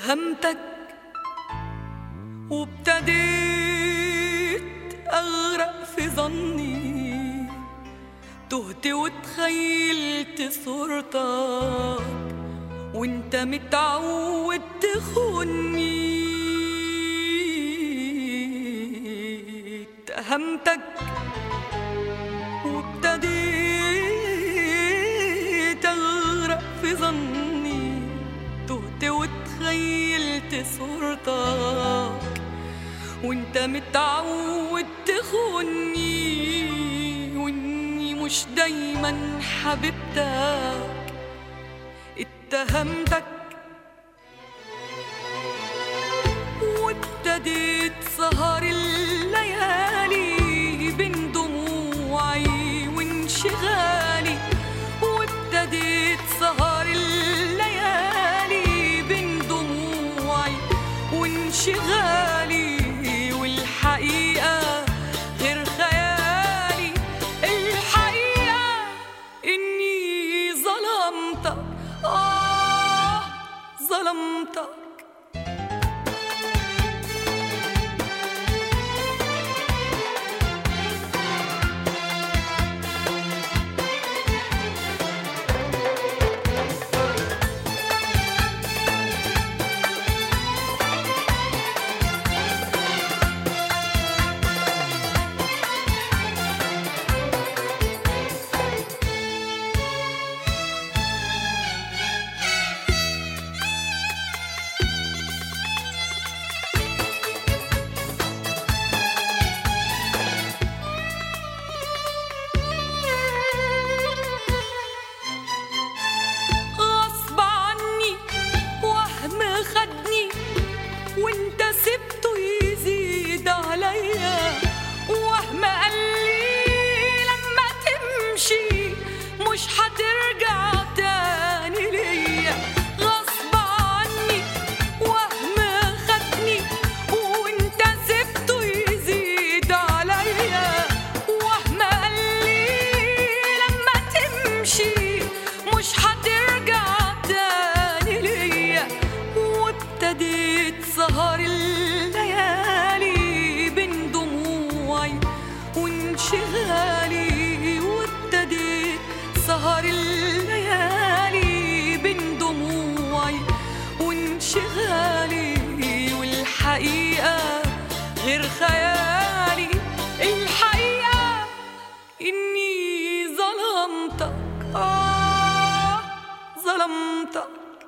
اتهمتك وابتديت أغرق في ظني تهت وتخيلت صورتك وانت متعود تخوني اتهمتك وابتديت أغرق في ظني تهت وتخيلت صورتك وانت متعود تخوني واني مش دايما حبيبتك اتهمتك وابتديت سهر الليالي بين دموعي وانشغالي وابتديت سهر الليالي بين دموعي وانشغالي والحقيقة غير خيالي الحقيقة إني ظلمتك آه ظلمتك غصب عني وهم خدني وانت سبته يزيد عليا وهم قال لي لما تمشي مش هترجع تاني ليا غصب عني وهم خدني وانت سبته يزيد عليا وهم قال لي لما تمشي مش هترجع تاني ليا وابتديت سهر الليالي بين دموعي وانشغالي وابتديت سهر الليالي بين دموعي وانشغالي والحقيقة غير خيالي الحقيقة إني ظلمتك آه ظلمتك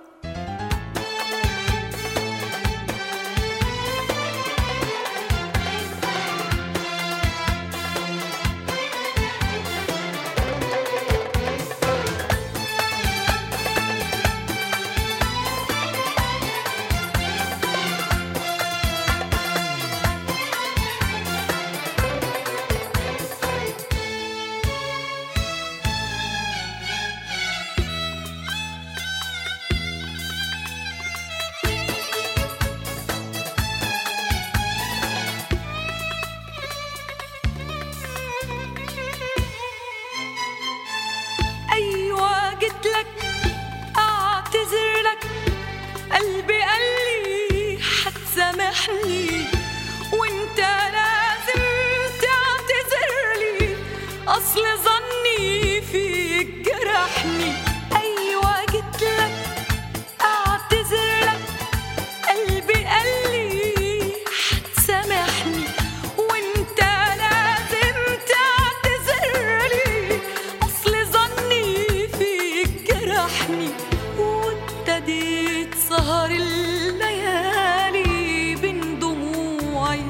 أيوة جيت لك أعتذر لك قلبي قال لي هتسامحني وانت لازم تعتذر لي أصل ظني فيك جرحني أيوة جيت لك أعتذر لك قلبي قال لي هتسامحني وانت لازم تعتذر لي اصل ظني فيك جرحني وابتديت سهر الليالي بين دموعي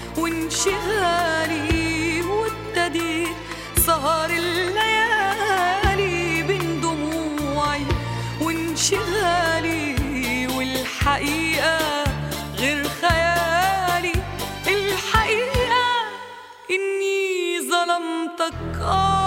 وانشغالي وابتديت سهر الليالي بين دموعي وانشغالي والحقيقة غير خيالي الحقيقة إني ظلمتك آه